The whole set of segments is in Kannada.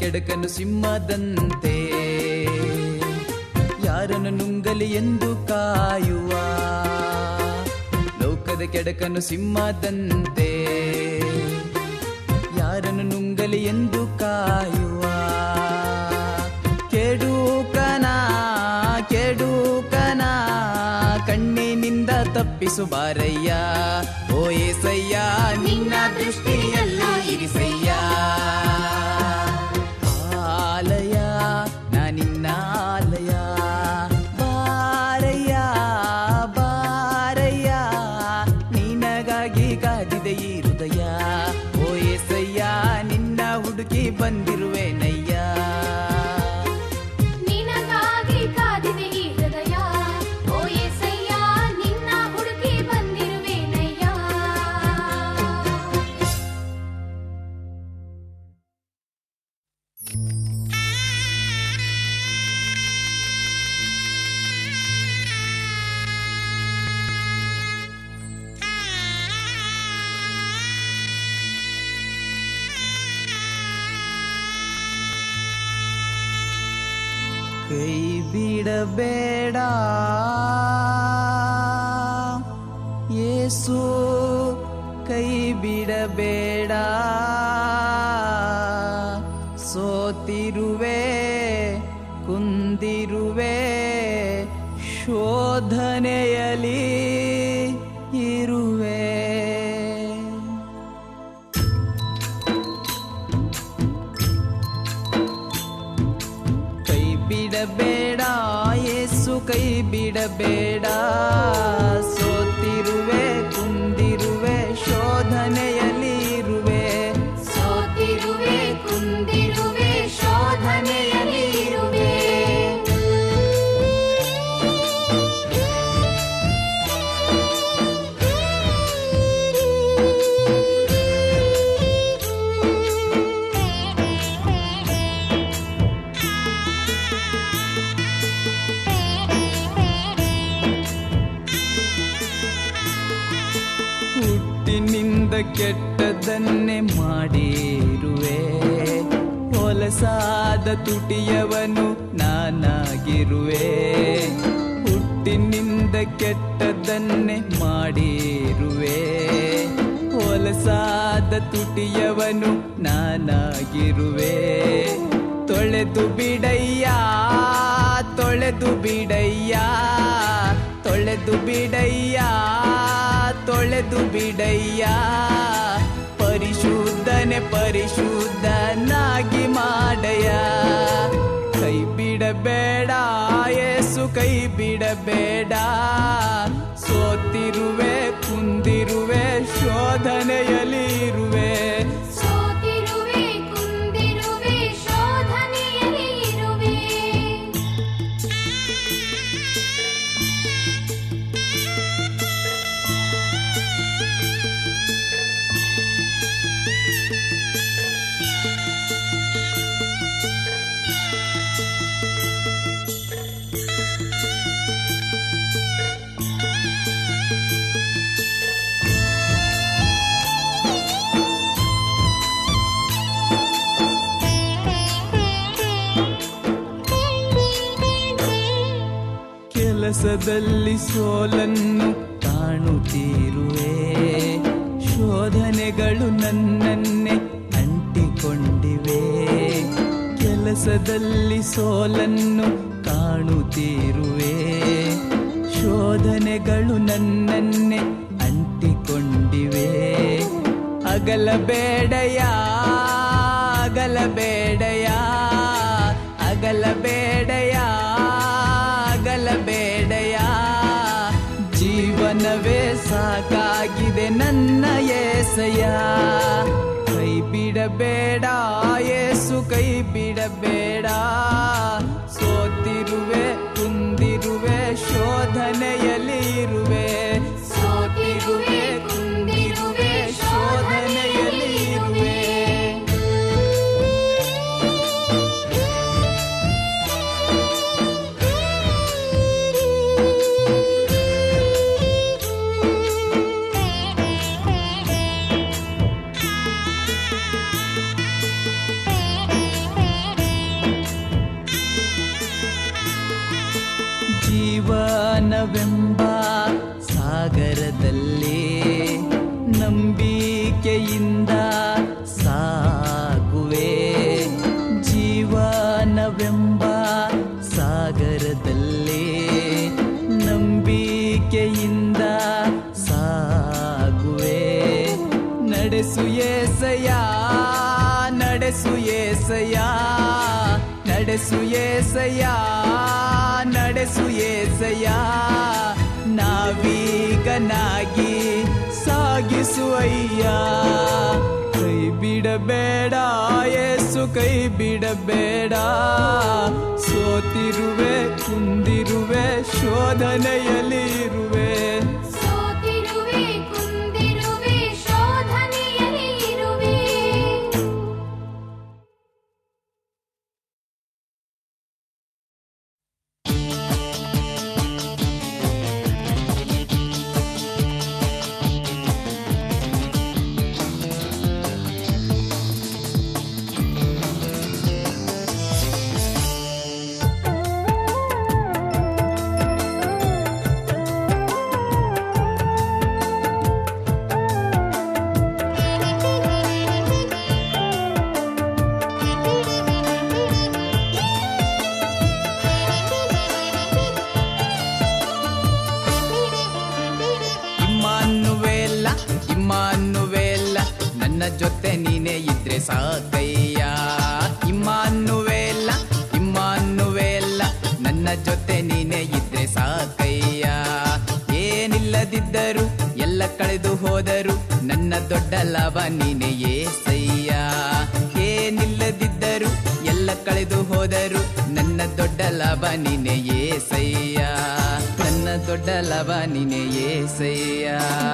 ಕೆಡಕನು ಸಿಂಹದಂತೆ ಯಾರನ್ನು ನುಂಗಲಿ ಎಂದು ಕಾಯುವ ಲೋಕದ ಕೆಡಕನು ಸಿಂಹದಂತೆ ಯಾರನ್ನು ನುಂಗಲಿ ಎಂದು ಕಾಯುವ ಕೆಡುಕನ ಕೆಡುಕನ ಕಣ್ಣಿನಿಂದ ತಪ್ಪಿಸು ಬಾರಯ್ಯ ಓ ಏಸಯ್ಯ ನಿನ್ನ ದೃಷ್ಟಿಯಲ್ಲ ಇರಿಸಯ್ಯ ಆಲಯ ನಾನಿನ್ನ ಆಲಯ ಬಾರಯ್ಯ ಬಾರಯ್ಯ ನಿನಗಾಗಿ ಕಾದಿದೆ ಈ ಹೃದಯ ಓ ಏಸಯ್ಯ ನಿನ್ನ ಹುಡುಕಿ ಬಂದಿರುವೆನಯ್ಯ ನಿನಗಾಗಿ ಕಾದಿದೆ ಈ ಹೃದಯ ಓ ಏಸಯ್ಯ ನಿನ್ನ ಹುಡುಕಿ ಬಂದಿರುವೆನಯ್ಯ ಕೈ ಬಿಡಬೇಡ ಯೇಸು ಕೈ ಬಿಡಬೇಡ ಸೋತಿರುವೆ ಕುಂದಿರುವೆ ಶೋಧನೆಯಲಿ ಇರುವೆ ಕೈ ಬಿಡಬೇಡ ಯೇಸು ಕೈ ಬಿಡಬೇಡ ಸೋತಿರುವೆ ಕುಂದಿರುವೆ ಶೋಧನೆಯಲ್ಲಿ ಇರುವೆ ಸೋತಿರುವೆ ಕುಂದಿರುವೆ ಶೋಧನೆಯಲ್ಲಿ ಇರುವೆ ಹುಟ್ಟಿನಿಂದ ಕೆಟ್ಟದನ್ನೇ ಮಾಡಿರುವೆ ಹೊಲಸಾದ ತುಟಿಯವನು ನಾನಾಗಿರುವೆ ಹುಟ್ಟಿನಿಂದ ಕೆಟ್ಟದನ್ನೇ ಮಾಡಿರುವೆ ಹೊಲಸಾದ ತುಟಿಯವನು ನಾನಾಗಿರುವೆ ತೊಳೆದು ಬಿಡಯ್ಯ ತೊಳೆದು ಬಿಡಯ್ಯ ತೊಳೆದು ಬಿಡಯ್ಯ ತೊಳೆದು ಬಿಡಯ್ಯ ಪರಿಶುದ್ಧನೆ ಪರಿಶುದ್ಧನಾಗಿ ಮಾಡಯ್ಯ ಕೈ ಬಿಡಬೇಡ ಯೇಸು ಕೈ ಬಿಡಬೇಡ ಸೋತಿರುವೆ ಕುಂದಿರುವೆ ಶೋಧನೆಯಲ್ಲಿ ಇರುವೆ ಸೋತಿರುವೆ ಕುಂದಿರುವೆ ಶೋಧನೆಯಲ್ಲಿ ಇರುವೆ ಕೆಲಸದಲ್ಲಿ ಸೋಲನ್ನು ಕಾಣುತ್ತಿರುವೆ ಶೋಧನೆಗಳು ನನ್ನನ್ನೇ ಅಂಟಿಕೊಂಡಿವೆ ಕೆಲಸದಲ್ಲಿ ಸೋಲನ್ನು ಕಾಣುತ್ತಿರುವೆ ಶೋಧನೆಗಳು ನನ್ನನ್ನೇ ಅಂಟಿಕೊಂಡಿವೆ ಅಗಲಬೇಡಯ ಅಗಲಬೇಡಯ ಅಗಲಬೇಡಯ ಅಗಲಬೇಡಯ ಜೀವನವೇ ಸಾಕಾಗಿದೆ ನನ್ನ ಏಸಯ್ಯ ಕೈ ಬಿಡಬೇಡ ಯೇಸು ಕೈ ಬಿಡಬೇಡ ಸೋತಿರುವೆ ಕುಂದಿರುವೆ ಶೋಧನೆಯಲ್ಲಿ ಇರುವೆ ಸೋತಿರುವೆ ಕುಂದಿರುವೆ ಶೋಧನೆಯಲ್ಲಿ ಇರುವೆ Thank you. ನಂಬಿಕೆಯಿಂದ ಸಾಗುವೆ ಜೀವನವೆಂಬ ಸಾಗರದಲ್ಲೇ ನಂಬಿಕೆಯಿಂದ ಸಾಗುವೆ ನಡೆಸು ಏಸಯ್ಯ ನಡೆಸು ಏಸಯ್ಯ ನಡೆಸು ಏಸಯ್ಯ ನಡೆಸು ಏಸಯ್ಯ ನಾವೀಗನಾಗಿ ಸಾಗಿಸು ಅಯ್ಯ ಕೈ ಬಿಡಬೇಡ ಏಸು ಕೈ ಬಿಡಬೇಡ ಸೋತಿರುವೆ ಕುಂದಿರುವೆ ಶೋಧನೆಯಲ್ಲಿ ಇರುವೆ ಸೋತಿರುವೆ ಕುಂದಿರುವೆ ಶೋಧನೆಯಲ್ಲಿ ಇರುವೆ ಇಮ್ಮಾನುವೇಲ್ಲ ಇಮ್ಮಾನುವೇಲ್ಲ ನನ್ನ ಜೊತೆ ನೀನೇ ಇದ್ರೆ ಸಾಕಯ್ಯ ಇಮ್ಮಾನುವೇಲ್ಲ ಇಮ್ಮಾನುವೇಲ್ಲ ನನ್ನ ಜೊತೆ ನೀನೇ ಇದ್ರೆ ಸಾಕಯ್ಯ ಏನಿಲ್ಲದಿದ್ದರು ಎಲ್ಲ ಕಳೆದು ಹೋದರು ನನ್ನ ದೊಡ್ಡ ಲಾಭ ನೀನೇ ಏಸಯ್ಯ ಏನಿಲ್ಲದಿದ್ದರು ಎಲ್ಲ ಕಳೆದು ಹೋದರು ನನ್ನ ದೊಡ್ಡ ಲಾಭ ನೀನೇ ಏಸಯ್ಯ ನನ್ನ ದೊಡ್ಡ ಲಾಭ ನೀನೇ ಏಸಯ್ಯ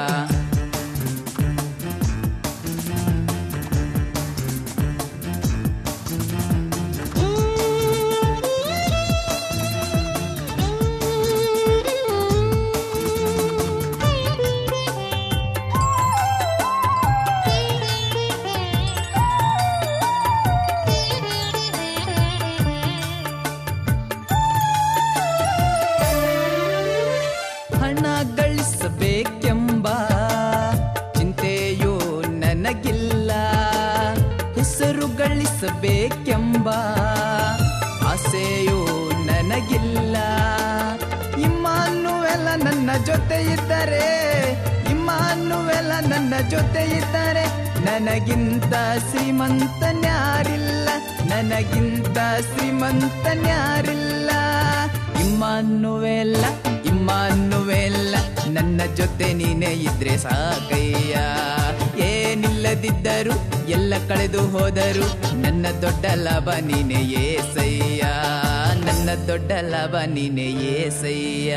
ಹಣ ಗಳಿಸಬೇಕೆಂಬ ಚಿಂತೆಯೋ ನನಗಿಲ್ಲ ಹೆಸರು ಗಳಿಸಬೇಕೆಂಬ ಆಸೆಯೋ ನನಗಿಲ್ಲ ಇಮ್ಮಾನುವೆಲ್ಲ ನನ್ನ ಜೊತೆ ಇದ್ದರೆ ಇಮ್ಮಾನುವೆಲ್ಲ ನನ್ನ ಜೊತೆ ಇದ್ದರೆ ನನಗಿಂತ ಶ್ರೀಮಂತನ್ಯಾರಿಲ್ಲ ನನಗಿಂತ ಶ್ರೀಮಂತನ್ಯಾರಿಲ್ಲ ಇಮ್ಮಾನುವೆಲ್ಲ ಇಮ್ಮಾನುವೆಲ್ಲ ನನ್ನ ಜೊತೆ ನೀನೇ ಇದ್ರೆ ಸಾಕಯ್ಯ ಏನಿಲ್ಲದಿದ್ದರು ಎಲ್ಲ ಕಳೆದು ಹೋದರು ನನ್ನ ದೊಡ್ಡ ಲಾಭ ನೀನೇ ಏಸಯ್ಯ ನನ್ನ ದೊಡ್ಡ ಲಾಭ ನೀನೇ ಏಸಯ್ಯ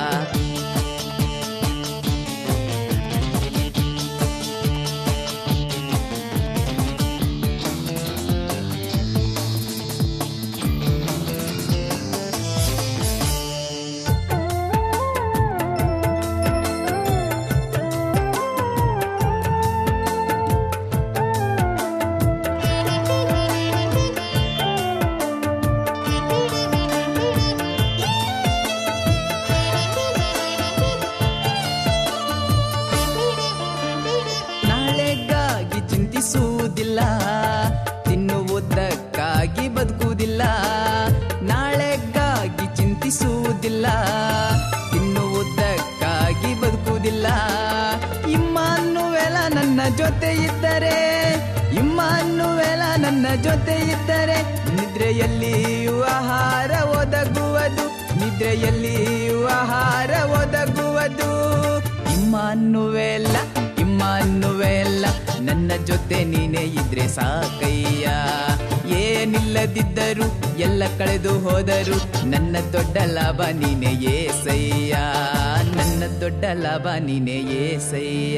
ನಾಳೆಗಾಗಿ ಚಿಂತಿಸುವುದಿಲ್ಲ ತಿನ್ನುವುದಕ್ಕಾಗಿ ಬದುಕುವುದಿಲ್ಲ ನಾಳೆಗಾಗಿ ಚಿಂತಿಸುವುದಿಲ್ಲ ತಿನ್ನುವುದಕ್ಕಾಗಿ ಬದುಕುವುದಿಲ್ಲ ಇಮ್ಮಾನುವೆಲ ನನ್ನ ಜೊತೆ ಇದ್ದರೆ ಇಮ್ಮಾನುವೆಲ ನನ್ನ ಜೊತೆ ಇದ್ದರೆ ನಿದ್ರೆಯಲ್ಲಿಯೂ ಆಹಾರ ಒದಗುವುದು ನಿದ್ರೆಯಲ್ಲಿಯೂ ಆಹಾರ ಒದಗುವುದು ಇಮ್ಮಾನುವೆಲ್ಲ ಇಮ್ಮಾನುವೆಲ್ಲ ನನ್ನ ಜೊತೆ ನೀನೇ ಇದ್ರೆ ಸಾಕಯ್ಯ ಏನಿಲ್ಲದಿದ್ದರು ಎಲ್ಲ ಕಳೆದು ಹೋದರು ನನ್ನ ದೊಡ್ಡ ಲಾಭ ನೀನೇ ಏಸಯ್ಯ ನನ್ನ ದೊಡ್ಡ ಲಾಭ ನೀನೇ ಏಸಯ್ಯ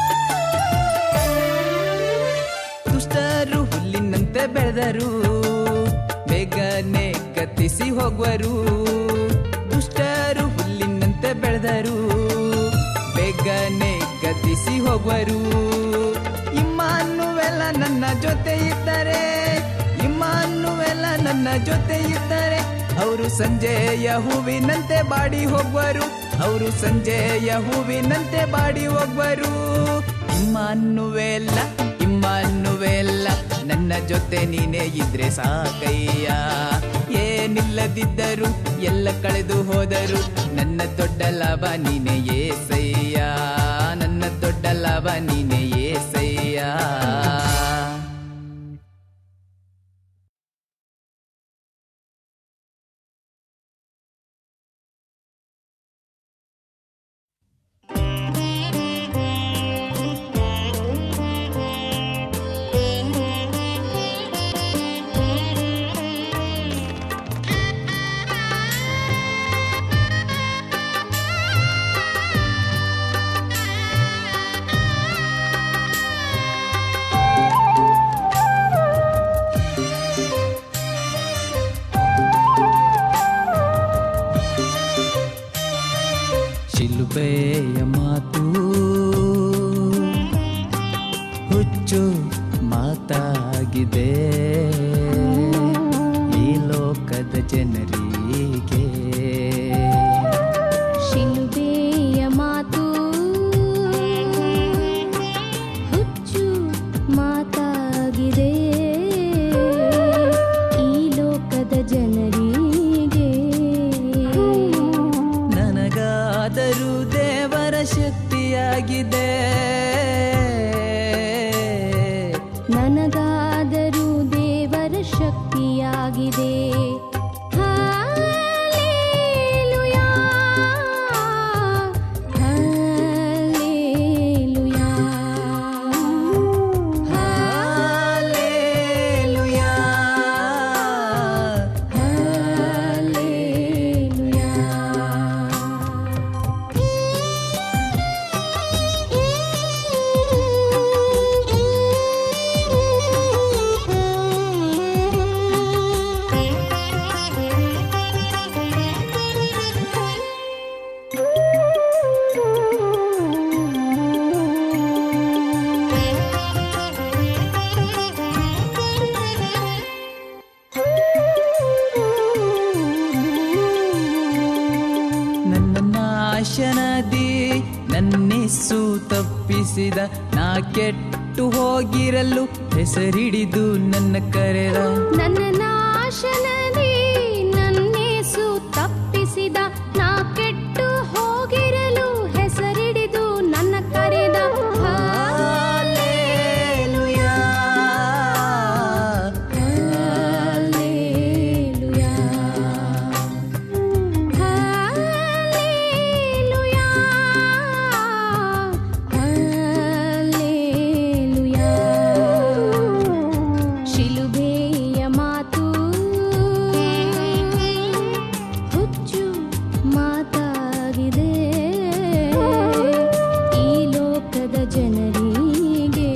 ದುಷ್ಟರು ಹುಲ್ಲಿನಂತೆ ಬೆಳೆದರು ಬೇಗನೆ ಗತಿಸಿ ಹೋಗುವರು ದುಷ್ಟರು ಹುಲ್ಲಿನಂತೆ ಬೆಳೆದರು ಬೇಗನೆ ಗತಿಸಿ ಹೋಗುವರು ಇಮ್ಮಾನುವೆಲ್ಲ ನನ್ನ ಜೊತೆ ಇದ್ದಾರೆ ಇಮ್ಮಾನುವೆಲ್ಲ ನನ್ನ ಜೊತೆ ಇದ್ದಾರೆ ಅವರು ಸಂಜೆಯ ಹೂವಿನಂತೆ ಬಾಡಿ ಹೋಗುವರು ಅವರು ಸಂಜೆಯ ಹೂವಿನಂತೆ ಬಾಡಿ ಹೋಗುವರು ಇಮ್ಮಾನುವೆಲ್ಲ ಇಮ್ಮಾನುವೆಲ್ಲ ನನ್ನ ಜೊತೆ ನೀನೇ ಇದ್ರೆ ಸಾಕಯ್ಯ ಏನಿಲ್ಲದಿದ್ದರು ಎಲ್ಲ ಕಳೆದು ಹೋದರು ನನ್ನ ದೊಡ್ಡ ಲಾಭ ನೀನೇ ಏಸಯ್ಯ ನನ್ನ ದೊಡ್ಡ ಲಾಭ ನೀನೇ ಏಸಯ್ಯ ಶಿಲುಬೆಯ ಮಾತು ಹುಚ್ಚು ಮಾತಾಗಿದೆ ಈ ಲೋಕದ ಜನರಿಗೆ ಶಿಲುಬೆಯ ಮಾತು ಹುಚ್ಚು ಮಾತಾಗಿದೆ ಈ ಲೋಕದ ಜನರಿಗೆ ನನಗಾದರೂ ದೇವರ ಶಕ್ತಿಯಾಗಿದೆ ನನಗಾದರೂ ದೇವರ ಶಕ್ತಿಯಾಗಿದೆ ಹಾಲೆಲೂಯಾ, ಹಾಲೆಲೂಯಾ, ಹಾಲೆಲೂಯಾ. ನನ್ನ ನಾಶನದಿ ನನ್ನೆಸ್ಸು ತಪ್ಪಿಸಿದ ನಾ ಕೆಟ್ಟು ಹೋಗಿರಲು ಹೆಸರಿಡಿದು ನನ್ನ ಕರೆದ ನನ್ನ ನಾಶನದಿ ನನ್ನೇಸು ತಪ್ಪಿಸಿದ ನಾ ಕೆಟ್ಟು ಹೋಗಿರಲು ಹೆಸರಿಡಿದು ನನ್ನ ಕರೆದ ಹಾಲೆಲೂಯಾ. ಹಾಲೆಲೂಯಾ. ಹಾಲೆಲೂಯಾ. ಹಾಲೆಲೂಯಾ. ಶಿಲುಬೆಯ ಮಾತು ಹುಚ್ಚು ಮಾತಾಗಿದೆ ಈ ಲೋಕದ ಜನರಿಗೆ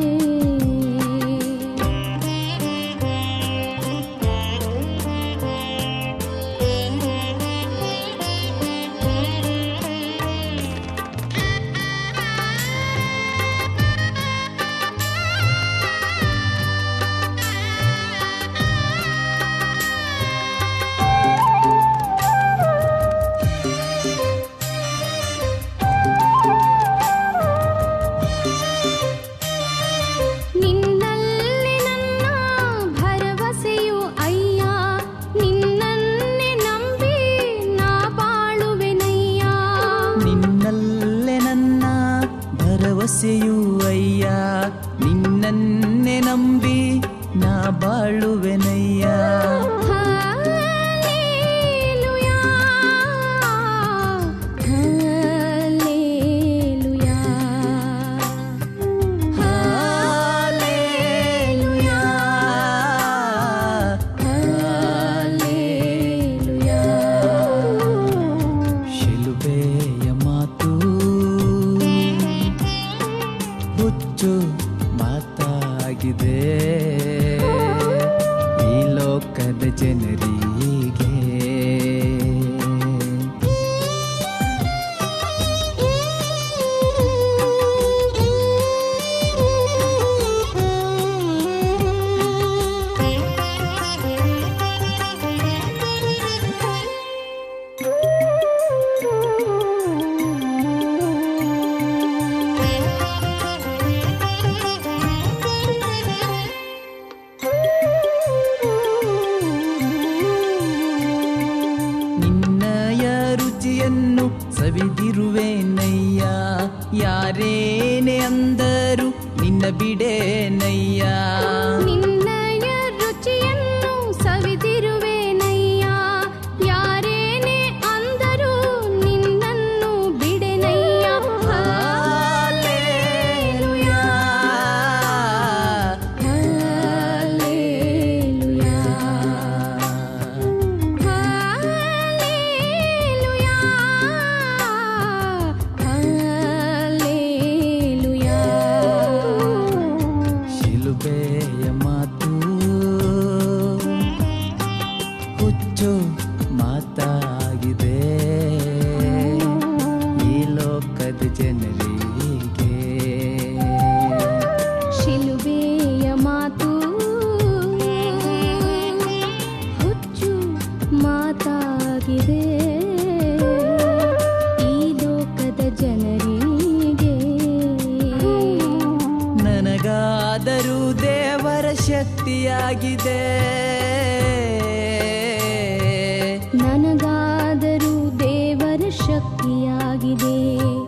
ನಿನ್ನಲ್ಲಿ ನನ್ನ ಭರವಸೆಯು ಅಯ್ಯ ನಿನ್ನನ್ನೇ ನಂಬಿ ನಾ ಬಾಳುವೆನಯ್ಯ ನಿನ್ನಲ್ಲೇ ನನ್ನ ಭರವಸೆಯು ಅಯ್ಯ ನಿನ್ನನ್ನೇ ನಂಬಿ ನಾ ಬಾಳುವೆನಯ್ಯ ಹಾಲೆಲೂಯಾ. ಹಾಲೆಲೂಯಾ. ಹಾಲೆಲೂಯಾ. ಹಾಲೆಲೂಯಾ. ಶಿಲುಬೆಯ ಮಾತು ಹುಚ್ಚು ಮಾತಾಗಿದೆ ಈ ಲೋಕ ಲೋಕದ ಜನರಿಗೆ ನಿನ್ನಯ ರುಚಿಯನ್ನು ಸವಿದಿರುವೆನಯ್ಯ ಯಾರೇನೆ ಅಂದರು ನಿನ್ನ ಬಿಡೇನಯ್ಯ ನಿನ್ನಯ ರುಚಿಯನ್ನು ಸವಿದಿರುವೆನಯ್ಯ ಯಾರೇನೇ ಅಂದರೂ ನಿನ್ನನ್ನು ಬಿಡೆನಯ್ಯ ಹಾಲೆಲೂಯಾ. ಹಾಲೆಲೂಯಾ. ಹಾಲೆಲೂಯಾ. ಹಾಲೆಲೂಯಾ. ಶಿಲುಬೆಯ ಮಾತು ಹುಚ್ಚು ಮಾತಾಗಿದೆ ಈ ಲೋಕದ ಜನರಿಗೆ ಶಿಲುಬೆಯ ಮಾತು ಹುಚ್ಚು ಮಾತಾಗಿದೆ ಈ ಲೋಕದ ಜನರಿಗೆ ನನಗಾದರೂ ದೇವರ ಶಕ್ತಿಯಾಗಿದೆ ನನಗಾದರೂ ದೇವರ ಶಕ್ತಿಯಾಗಿದೆ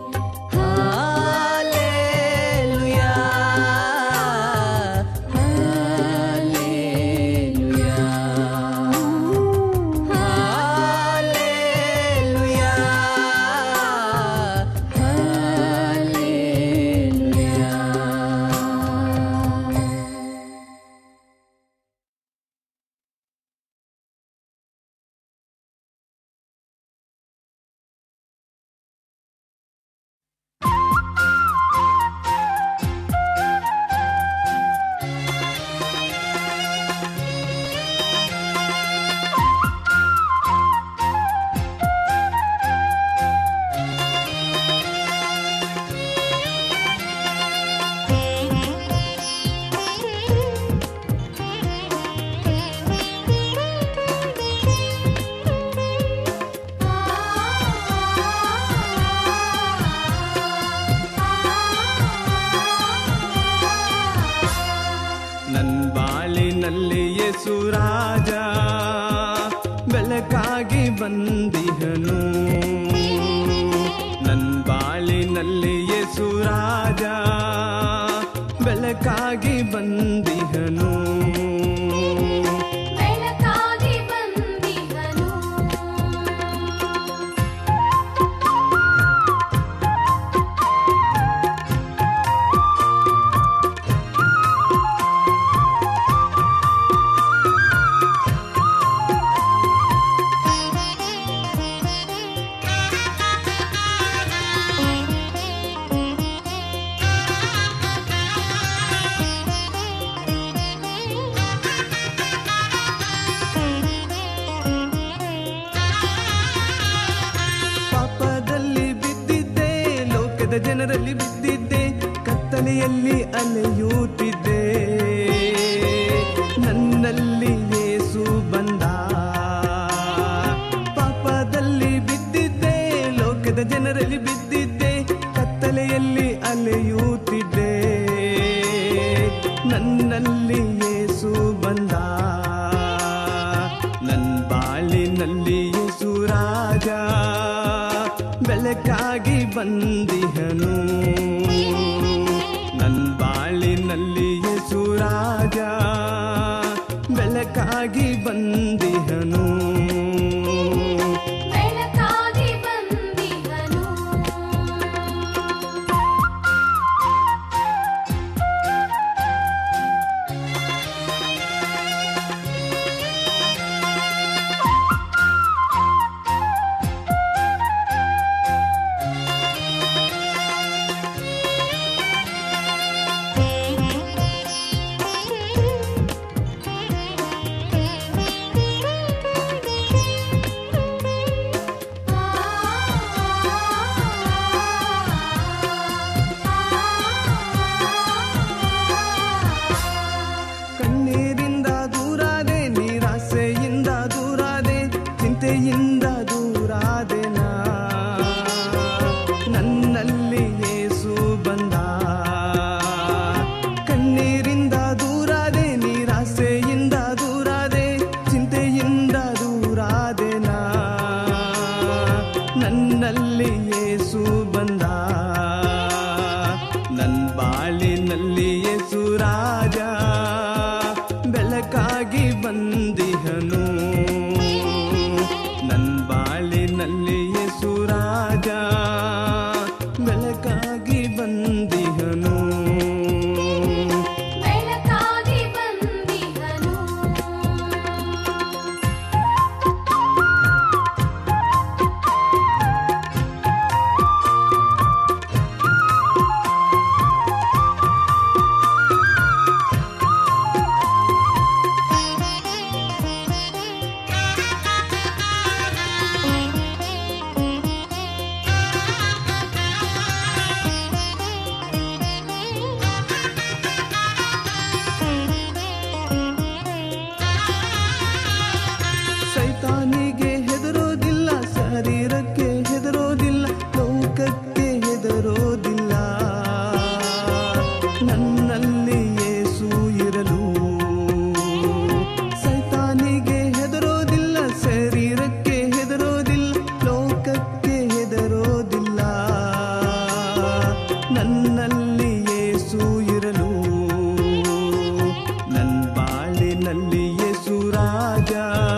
ಹಾಲೆಲೂಯಾ. ಹಾಲೆಲೂಯಾ. ಹಾಲೆಲೂಯಾ. ನನ್ ಬಾಳಿನಲ್ಲಿ ಯೇಸುರಾಜ ಬೆಳಕಾಗಿ ಬಂದಿಹನು ನನ್ ಬಾಳಿನಲ್ಲಿ ಯೇಸುರಾಜ ಬೆಳಕಾಗಿ ಬಂದಿಹನು ಬೆಳಕಾಗಿ ಬಂದಿಹನು ಪಾಪದಲ್ಲಿ ಬಿದ್ದಿದ್ದೆ ಲೋಕದ ಜನರಲ್ಲಿ ಬಿದ್ದಿದ್ದೆ ಕತ್ತಲೆಯಲ್ಲಿ ಅಲೆಯುತ್ತಿದ್ದೆ ನನ್ನಲ್ಲಿ ಯೇಸು ಬಂದ ಪಾಪದಲ್ಲಿ ಬಿದ್ದಿದ್ದೆ ಲೋಕದ ಜನರಲ್ಲಿ ಬಿದ್ದಿದ್ದೆ ಕತ್ತಲೆಯಲ್ಲಿ ಅಲೆಯುತ್ತಿದ್ದೆ ನನ್ನಲ್ಲಿ ಯೇಸು ಬಂದ ನನ್ ಬಾಳಿನಲ್ಲಿ ಯೇಸು ರಾಜ ಬೆಳಕಾಗಿ ಬಂದಿಹನು ನನ್ ಬಾಳಿನಲ್ಲಿ ಯೇಸು ರಾಜ ಬೆಳಕಾಗಿ ಬಂದಿಹನು ಬೆಳಕಾಗಿ ಬಂದಿಹನು ನನ್ ಯೇಸುರಾಜ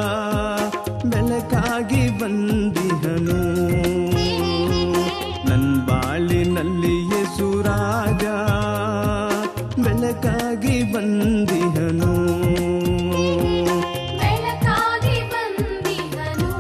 ಬೆಳಕಾಗಿ ಬಂದಿಹನು ನನ್ ಬಾಳಿನಲ್ಲಿ ಯೇಸುರಾಜ ಬೆಳಕಾಗಿ ಬಂದಿಹನು ಬೆಳಕಾಗಿ ಬಂದಿಹನು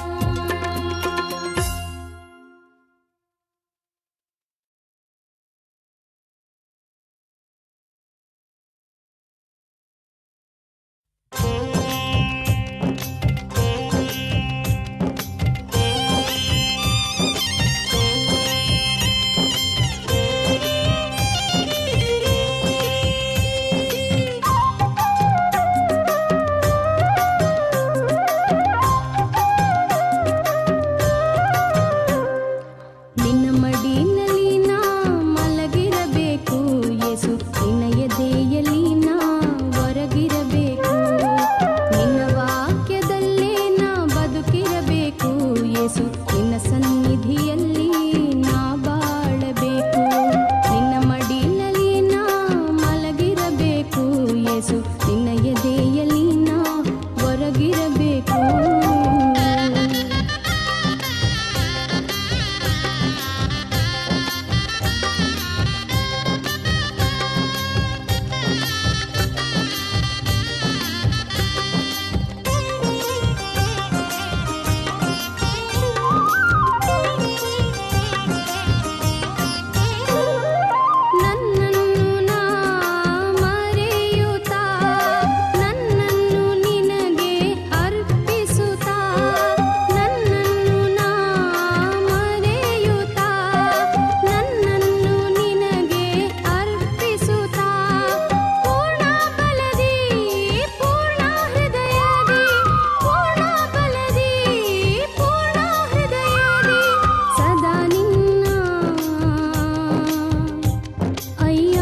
ನಿನ್ನ ಮಡಿನಲ್ಲಿ ನಾ ಮಲಗಿರಬೇಕು ಯೇಸು ನಿನ್ನ ಎದೆಯಲ್ಲಿ ನಾ ಹೊರಗಿರಬೇಕು ನಿನ್ನ ವಾಕ್ಯದಲ್ಲೇ ನಾ ಬದುಕಿರಬೇಕು ಯೇಸು ನಿನ್ನ ಸನ್ನಿಧಿಯಲ್ಲಿ ನಾ ಬಾಳಬೇಕು ನಿನ್ನ ಮಡಿಲಲ್ಲಿ ನಾ ಮಲಗಿರಬೇಕು ಯೇಸು ನಿನ್ನ ಎದೆಯಲ್ಲಿ ನಾ ಹೊರಗಿರಬೇಕು ನನ್ನನ್ನು ನಾ ಮರೆಯುತ್ತಾ ನನ್ನನ್ನು ನಿನಗೆ ಅರ್ಪಿಸುತ್ತಾ ನನ್ನನ್ನು ನಾ ಮರೆಯುತ್ತಾ ನನ್ನನ್ನು ನಿನಗೆ ಅರ್ಪಿಸುತ್ತಾ ಪೂರ್ಣ ಬಲದಿ ಪೂರ್ಣ ಹೃದಯದಿ ಪೂರ್ಣ ಬಲದಿ ಪೂರ್ಣ ಹೃದಯದಿ ಸದಾ ನಿನ್ನ ಅಯ್ಯ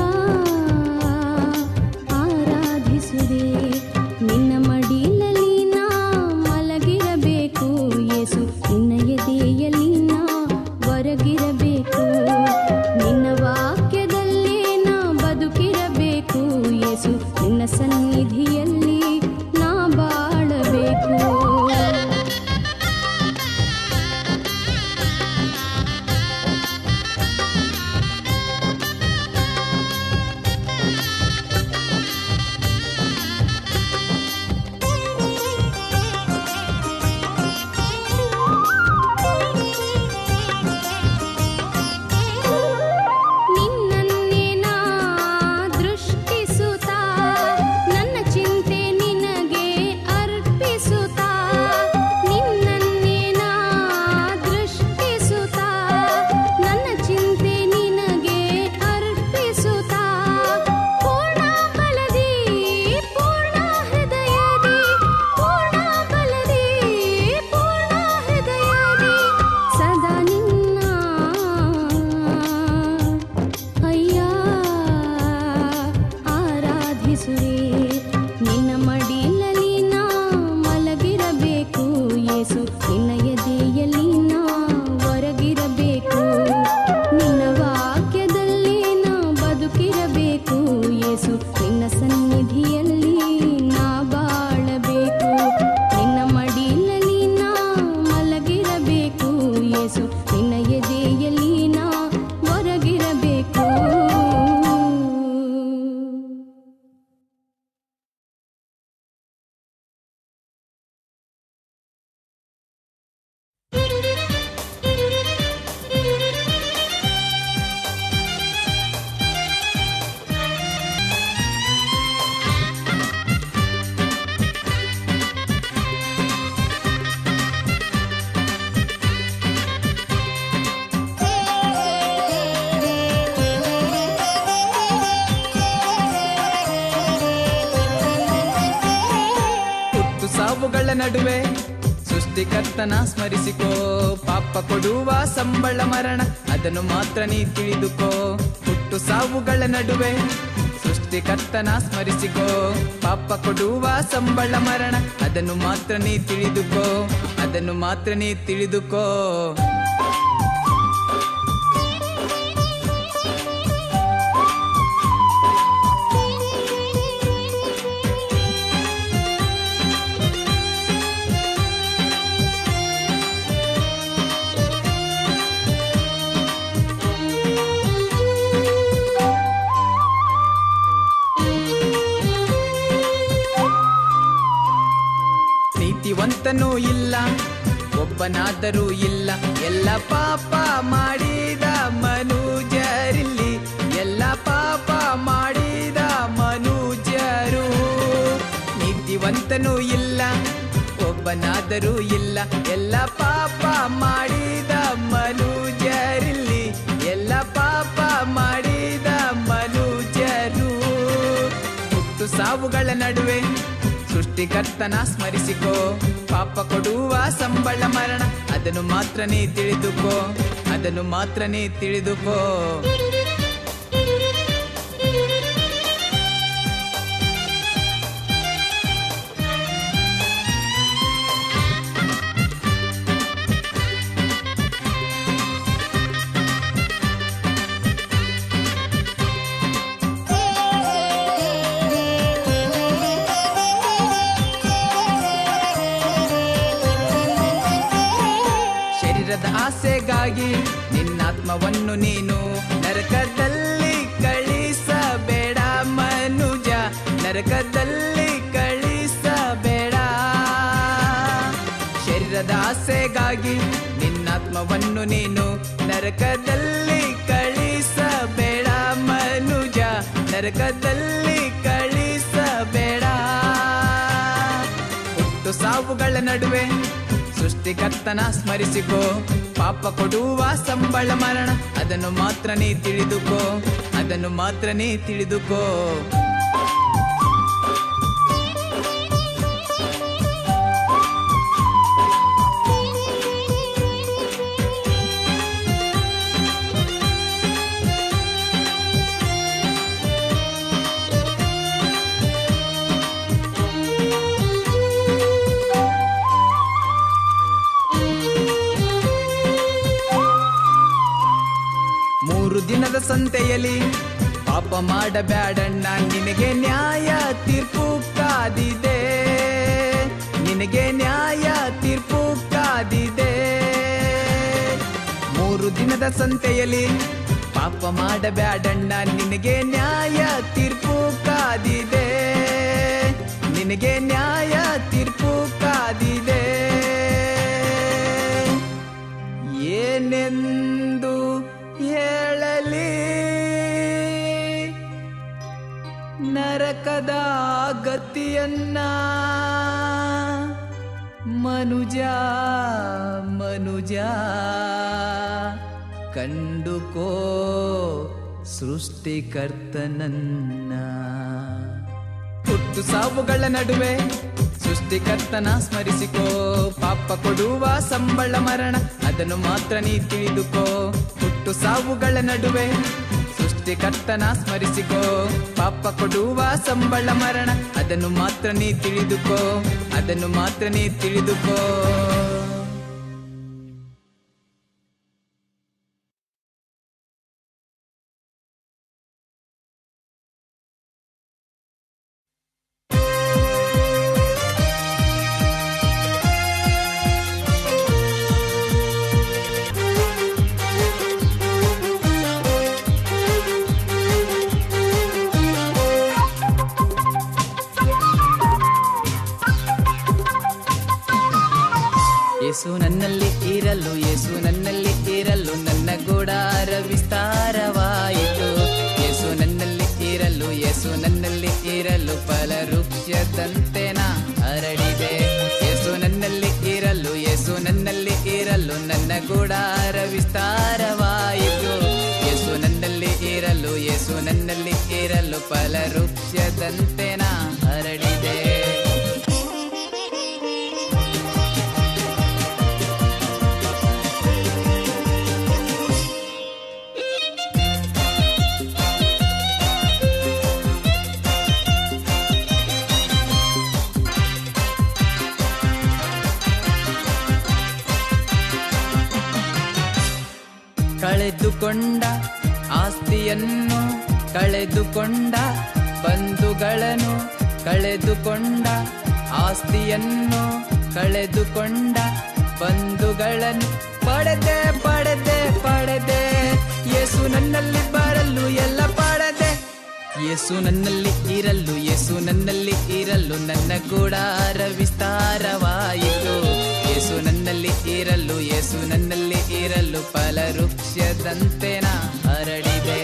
ಆರಾಧಿಸುವೆ ನಿನ್ನ ಮಡಿಲಲ್ಲಿ ನಾ ಮಲಗಿರಬೇಕು ಯೇಸು ನಿನ್ನ ಎದೆಯಲ್ಲಿ ನಾ ಹೊರಗಿರಬೇಕು ನಿನ್ನ ವಾಕ್ಯದಲ್ಲೇ ನಾ ಬದುಕಿರಬೇಕು ಯೇಸು ನಿನ್ನ ಸನ್ನಿಧಿಯಲ್ಲಿ ನಾ ಬಾಳಬೇಕು ನಿನ್ನನ್ನೇ ನಾ ದೃಷ್ಟಿಸುತ್ತಾ ನನ್ನ ಚಿಂತೆ ನಿನಗೆ ಅರ್ಪಿಸುತ್ತಾ ನಿನ್ನನ್ನೇ ನಾ ದೃಷ್ಟಿಸುತ್ತಾ ನನ್ನ ಚಿಂತೆ ನಿನಗೆ ಅರ್ಪಿಸುತ್ತಾ ಪೂರ್ಣ ಬಲದಿ ಪೂರ್ಣ ಹೃದಯದಿ ಪೂರ್ಣ ಬಲದಿ ಪೂರ್ಣ ಹೃದಯದಿ ಸದಾ ನಿನ್ನ ಅಯ್ಯ ಆರಾಧಿಸುವೆ ನಿನ್ನ ಮಡಿಲಲ್ಲಿ ನಾ ಮಲಗಿರಬೇಕು ಯೇಸು ನಿನ್ನ ಎದೆಯಲ್ಲಿ ನಾ ಹೊರಗಿರಬೇಕು ನಿನ್ನ ವಾಕ್ಯದಲ್ಲಿ ನಾ ಬದುಕಿರಬೇಕು ಯೇಸು ನಿನ್ನ ಸನ್ನಿಧಿಯಲ್ಲಿ ನಾ ಬಾಳಬೇಕು ನಿನ್ನ ಮಡಿಲಲ್ಲಿ ನಾ ಮಲಗಿರಬೇಕು ಯೇಸು ನಿನ್ನ ಎದೆಯಲ್ಲಿ ನಾ ಹೊರಗಿರಬೇಕು ಹುಟ್ಟು ಸಾವುಗಳ ನಡುವೆ ಸೃಷ್ಟಿಕರ್ತನ ಸ್ಮರಿಸಿಕೋ ಪಾಪ ಕೊಡುವ ಸಂಬಳ ಮರಣ ಅದನ್ನು ಮಾತ್ರ ನೀ ತಿಳಿದುಕೋ ಹುಟ್ಟು ಸಾವುಗಳ ನಡುವೆ ಸೃಷ್ಟಿಕರ್ತನ ಸ್ಮರಿಸಿಕೋ ಪಾಪ ಕೊಡುವ ಸಂಬಳ ಮರಣ ಅದನ್ನು ಮಾತ್ರ ನೀ ತಿಳಿದುಕೋ ಅದನ್ನು ಮಾತ್ರ ನೀ ತಿಳಿದುಕೋ ನೀತಿವಂತನೂ ಇಲ್ಲ ಒಬ್ಬನಾದರೂ ಇಲ್ಲ ಎಲ್ಲ ಪಾಪ ಮಾಡಿದ ಮನುಜರಿಲ್ಲಿ ಎಲ್ಲ ಪಾಪ ಮಾಡಿದ ಮನುಜರು ನೀತಿವಂತನೂ ಇಲ್ಲ ಒಬ್ಬನಾದರೂ ಇಲ್ಲ ಎಲ್ಲ ಪಾಪ ಮಾಡಿದ ಮನುಜರಿಲ್ಲಿ ಎಲ್ಲ ಪಾಪ ಮಾಡಿದ ಮನುಜರು ಹುಟ್ಟು ಸಾವುಗಳ ನಡುವೆ ಸೃಷ್ಟಿಕರ್ತನ ಸ್ಮರಿಸಿಕೋ ಪಾಪ ಕೊಡುವ ಸಂಬಳ ಮರಣ ಅದನ್ನು ಮಾತ್ರ ನೀ ತಿಳಿದುಕೋ ಅದನ್ನು ಮಾತ್ರ ನೀ ತಿಳಿದುಕೋ ಶರೀರದ ಆಸೆಗಾಗಿ ನಿನ್ನಾತ್ಮವನ್ನು ನೀನು ನರಕದಲ್ಲಿ ಕಳಿಸಬೇಡ ಮನುಜ ನರಕದಲ್ಲಿ ಕಳಿಸಬೇಡ ಶರೀರದ ಆಸೆಗಾಗಿ ನಿನ್ನಾತ್ಮವನ್ನು ನೀನು ನರಕದಲ್ಲಿ ಕಳಿಸಬೇಡ ಮನುಜ ನರಕದಲ್ಲಿ ಕಳಿಸಬೇಡ ಹುಟ್ಟು ಸಾವುಗಳ ನಡುವೆ ಸೃಷ್ಟಿಕರ್ತನ ಸ್ಮರಿಸಿಕೋ ಪಾಪ ಕೊಡುವ ಸಂಬಳ ಮರಣ ಅದನ್ನು ಮಾತ್ರ ನೀ ತಿಳಿದುಕೋ ಅದನ್ನು ಮಾತ್ರ ನೀ ತಿಳಿದುಕೋ ಮೂರು ದಿನದ ಸಂತೆಯಲ್ಲಿ ಪಾಪ ಮಾಡಬ್ಯಾಡಣ್ಣ ನಿನಗೆ ನ್ಯಾಯ ತೀರ್ಪು ಕಾದಿದೆ ನಿನಗೆ ನ್ಯಾಯ ತೀರ್ಪು ಕಾದಿದೆ ಮೂರು ದಿನದ ಸಂತೆಯಲ್ಲಿ ಪಾಪ ಮಾಡಬ್ಯಾಡಣ್ಣ ನಿನಗೆ ನ್ಯಾಯ ತೀರ್ಪು ಕಾದಿದೆ ನಿನಗೆ ನ್ಯಾಯ ತೀರ್ಪು ಕಾದಿದೆ ಏನೆಂದು ಹೇಳಲಿ ನರಕದ ಗತಿಯನ್ನ ಮನುಜ ಮನುಜ ಕಂಡುಕೋ ಸೃಷ್ಟಿಕರ್ತನನ್ನ ಹುಟ್ಟು ಸಾವುಗಳ ನಡುವೆ ಸೃಷ್ಟಿಕರ್ತನ ಸ್ಮರಿಸಿಕೋ ಪಾಪ ಕೊಡುವ ಸಂಬಳ ಮರಣ ಅದನ್ನು ಮಾತ್ರ ನೀ ತಿಳಿದುಕೋ ಹುಟ್ಟು ಸಾವುಗಳ ನಡುವೆ ಸೃಷ್ಟಿಕರ್ತನ ಸ್ಮರಿಸಿಕೋ ಪಾಪ ಕೊಡುವ ಸಂಬಳ ಮರಣ ಅದನ್ನು ಮಾತ್ರ ನೀ ತಿಳಿದುಕೋ ಅದನ್ನು ಮಾತ್ರ ನೀ ತಿಳಿದುಕೋ ಯೇಸು ನನ್ನಲ್ಲಿ ಇರಲು ಯೇಸು ನನ್ನಲ್ಲಿ ಇರಲು ನನ್ನ ಗುಡಾರ ವಿಸ್ತಾರವಾಯಿತು ಯೇಸು ನನ್ನಲ್ಲಿ ಇರಲು ಯೇಸು ನನ್ನಲ್ಲಿ ಇರಲು ಫಲವೃಕ್ಷದಂತೆ ನಾ ಹರಡಿದೆ ಯೇಸು ನನ್ನಲ್ಲಿ ಇರಲು ಯೇಸು ನನ್ನಲ್ಲಿ ಇರಲು ನನ್ನ ಗುಡಾರ ವಿಸ್ತಾರವಾಯಿತು ಯೇಸು ನನ್ನಲ್ಲಿ ಇರಲು ಯೇಸು ನನ್ನಲ್ಲಿ ಇರಲು ಫಲವೃಕ್ಷದಂತೆ ನಾ ಹರಡಿದೆ ಕಳೆದುಕೊಂಡ ಆಸ್ತಿಯನ್ನು ಕಳೆದುಕೊಂಡ ಬಂಧುಗಳನ್ನು ಕಳೆದುಕೊಂಡ ಆಸ್ತಿಯನ್ನು ಕಳೆದುಕೊಂಡ ಬಂಧುಗಳನ್ನು ಪಡೆದೆ ಪಡೆದೆ ಪಡೆದೆ ಯೇಸು ನನ್ನಲ್ಲಿ ಬರಲು ಎಲ್ಲ ಪಡೆದೆ ಯೇಸು ನನ್ನಲ್ಲಿ ಇರಲು ಯೇಸು ನನ್ನಲ್ಲಿ ಇರಲು ನನ್ನ ಗುಡಾರ ವಿಸ್ತಾರವಾಯಿತು ಫಲವೃಕ್ಷದಂತೆ ನಾ ಹರಡಿದೆ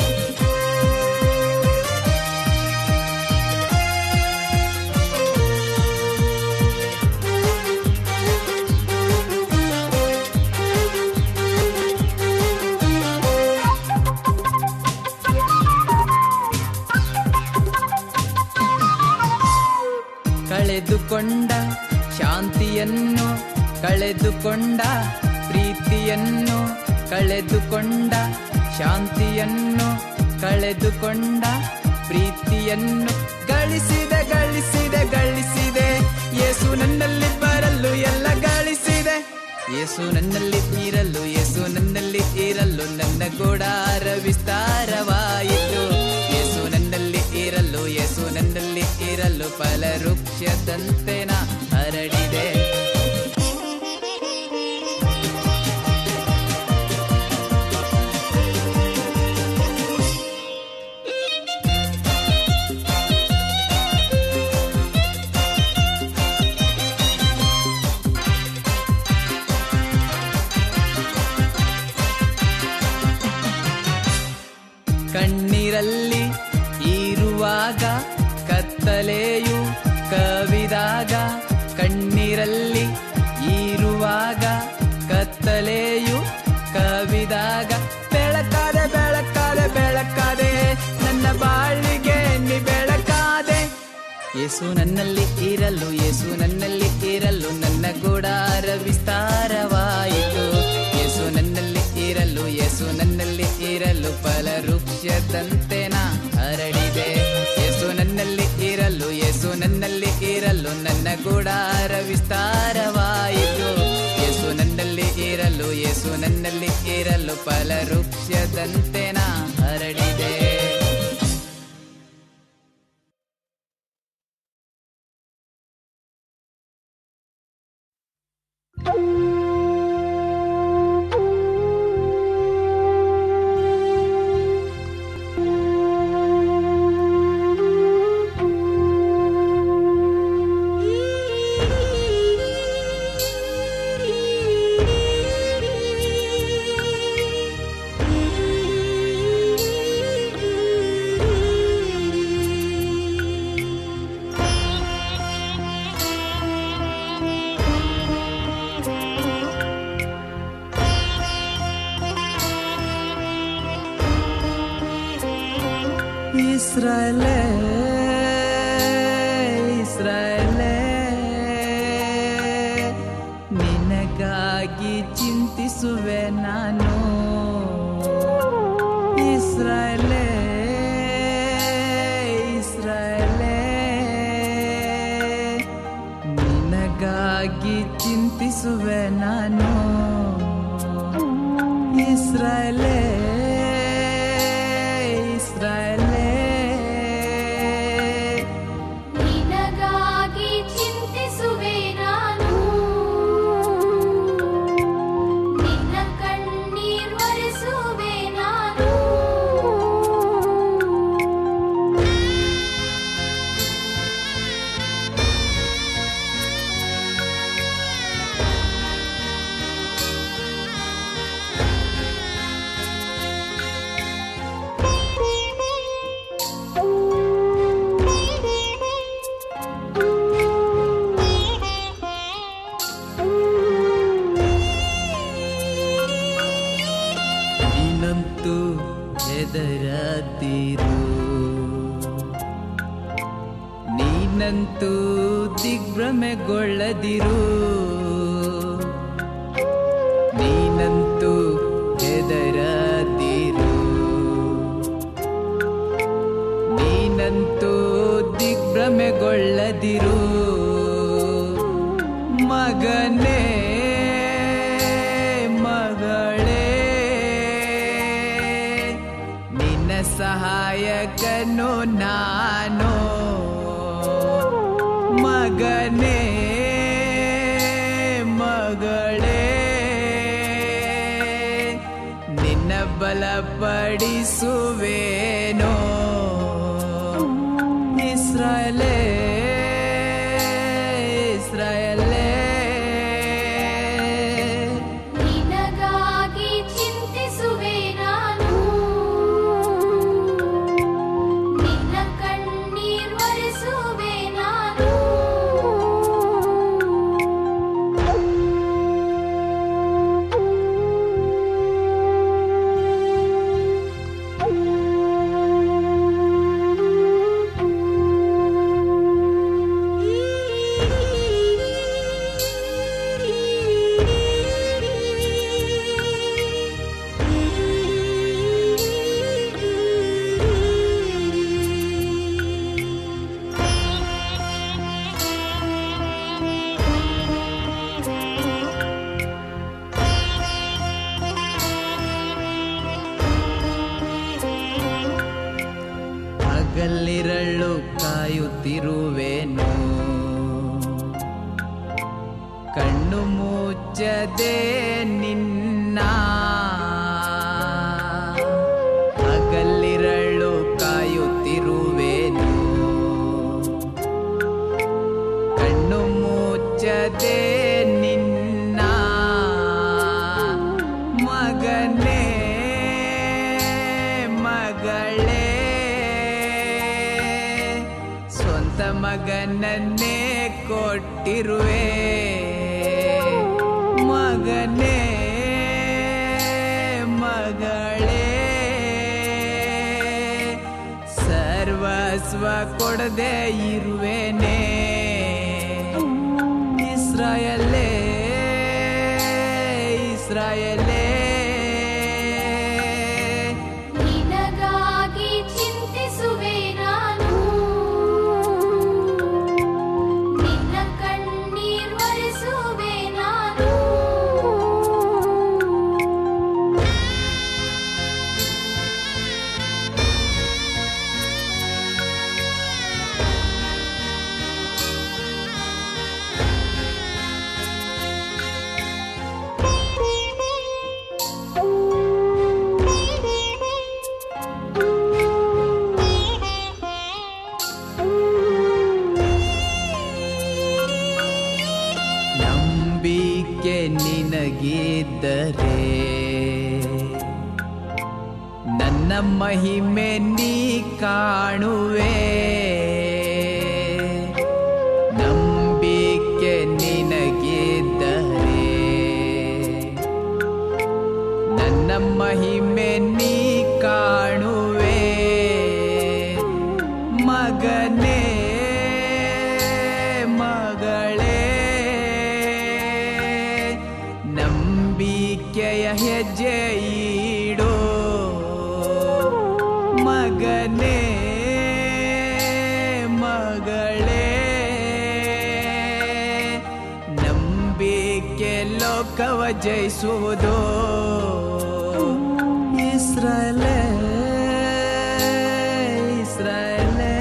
ಕಳೆದುಕೊಂಡ ಶಾಂತಿಯನ್ನು ಕಳೆದುಕೊಂಡ ಪ್ರೀತಿಯನ್ನು ಕಳೆದುಕೊಂಡ ಶಾಂತಿಯನ್ನು ಕಳೆದುಕೊಂಡ ಪ್ರೀತಿಯನ್ನು ಗಳಿಸಿದೆ ಗಳಿಸಿದೆ ಗಳಿಸಿದೆ ಯೇಸು ನನ್ನಲ್ಲಿ ಬರಲು ಎಲ್ಲ ಗಳಿಸಿದೆ ಯೇಸು ನನ್ನಲ್ಲಿ ಇರಲು ಯೇಸು ನನ್ನಲ್ಲಿ ಇರಲು ನನ್ನ ಗೋಡಾರ ವಿಸ್ತಾರವಾಯಿತು ಯೇಸು ನನ್ನಲ್ಲಿ ಇರಲು ಯೇಸು ನನ್ನಲ್ಲಿ ಇರಲು ಫಲವೃಕ್ಷದಂತೆ ನಾ ಹರಡಿದೆ ಕಣ್ಣೀರಲ್ಲಿ ಇರುವಾಗ ಕತ್ತಲೆಯು ಕವಿದಾಗ ಕಣ್ಣೀರಲ್ಲಿ ಇರುವಾಗ ಕತ್ತಲೆಯು ಕವಿದಾಗ ಬೆಳಕಾದೆ ಬೆಳಕಾದೆ ಬೆಳಕಾದೆ ನನ್ನ ಬಾಳಿಗೆ ನೀ ಬೆಳಕಾದೆ ಯೇಸು ನನ್ನಲ್ಲಿ ಇರಲು ಯೇಸು ನನ್ನಲ್ಲಿ ಇರಲು ನನ್ನ ಗುಡಾರ ವಿಸ್ತಾರವಾಯಿತು ಯೇಸು ನನ್ನಲ್ಲಿ ಇರಲು ಯೇಸು ನನ್ನಲ್ಲಿ ಇರಲು ಫಲವೃಕ್ಷದಂತೆ ನಾ ಹರಡಿದೆ ಯೇಸು ನನ್ನಲ್ಲಿ ಇರಲು ಯೇಸು ನನ್ನಲ್ಲಿ ಇರಲು ನನ್ನ ಗುಡಾರ ವಿಸ್ತಾರವಾಯಿತು ಯೇಸು ನನ್ನಲ್ಲಿ ಇರಲು ಯೇಸು ನನ್ನಲ್ಲಿ ಇರಲು ಫಲವೃಕ್ಷದಂತೆ ನಾ ಹರಡಿದೆ ಇಸ್ರಾಯೇಲೇ ಇಸ್ರಾಯೇಲೇ ನಿನಗಾಗಿ ಚಿಂತಿಸುವೆ ನಾನು ಇಸ್ರಾಯೇಲೇ ಇಸ್ರಾಯೇಲೇ ನಿನಗಾಗಿ ಚಿಂತಿಸುವೆ ನಾನು ಇಸ್ರಾಯೇಲೇ ಇಸ್ರಾಯೇಲೇ ನಿನಗಾಗಿ ಚಿಂತಿಸುವೆ ನಾನು ನಿನ್ನ ಕಣ್ಣೀರ್ ಒರೆಸುವೆ ನಾನು ನೀನಂತೂ ಹೆದರದಿರು ನೀನಂತೂ ದಿಗ್ಭ್ರಮೆಗೊಳ್ಳದಿರು ನೀನಂತೂ ಹೆದರದಿರು ನೀನಂತೂ ದಿಗ್ಭ್ರಮೆಗೊಳ್ಳದಿರು ಮಗನೇ ಮಗಳೇ ನಿನ್ನ ಸಹಾಯಕನು ನಾನು ಮಗನೇ ಮಗಳೇ ನಿನ್ನ ಬಲಪಡಿಸುವೇನೋ ಇಸ್ರಾಯೇಲೇ ಇಸ್ರಾಯೇಲೇ ನಿನಗಾಗಿ ಮುಚ್ಚದೆ ನಿನ್ನ ಹಗಲಿರಳು ಕಾಯುತ್ತಿರುವೆನು ಕಣ್ಣು ಮುಚ್ಚದೆ ನಿನ್ನ ಮಗನೇ ಮಗಳೇ ಸ್ವಂತ ಮಗನನ್ನೇ ಕೊಟ್ಟಿರುವೆ ಮಗನೇ ಮಗಳೇ ಸರ್ವಸ್ವ ಕೊಡದೆ ಇರುವೆನೆ ಇಸ್ರಾಯಲೇ ಇಸ್ರಾಯಲೇ ನಿನಗಾಗಿ ಚಿಂತಿಸುವೆ ನಾನು ನಿನ್ನ ಕಣ್ಣೀರ್ ಒರೆಸುವೆ ನಾನು ನಂಬಿಕೆ ನಿನಗಿದ್ದರೆ ನನ್ನ ಮಹಿಮೆ ನೀ ಕಾಣುವೆ ನಂಬಿಕೆ ನಿನಗಿದ್ದರೆ ನನ್ನ ಮಹಿಮೆ ನೀ ಕಾಣುವೆ ಮಗನೇ ಮಗಳೇ ನಂಬಿಕೆಯ ಹೆಜ್ಜೆ ಇಡು ಮಗನೇ ಮಗಳೇ ನಂಬಿಕೆ ಲೋಕವ ಜಯಿಸುವುದು ಇಸ್ರಾಯಲೇ ಇಸ್ರಾಯಲೇ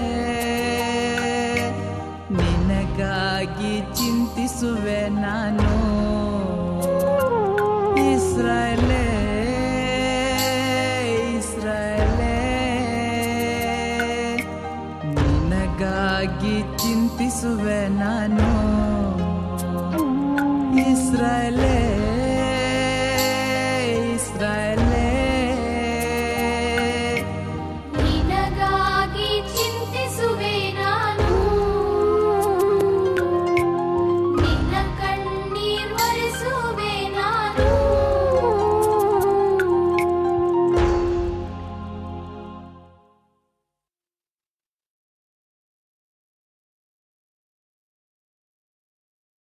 ನಿನಗಾಗಿ ಚಿಂತಿಸುವೆ ನಾನು ಇಸ್ರಾಯಲೇ ಇಸ್ರಾಯಲೇ ನಿನಗಾಗಿ ಚಿಂತಿಸುವೆ ನಾನು ಇಸ್ರಾಯಲೇ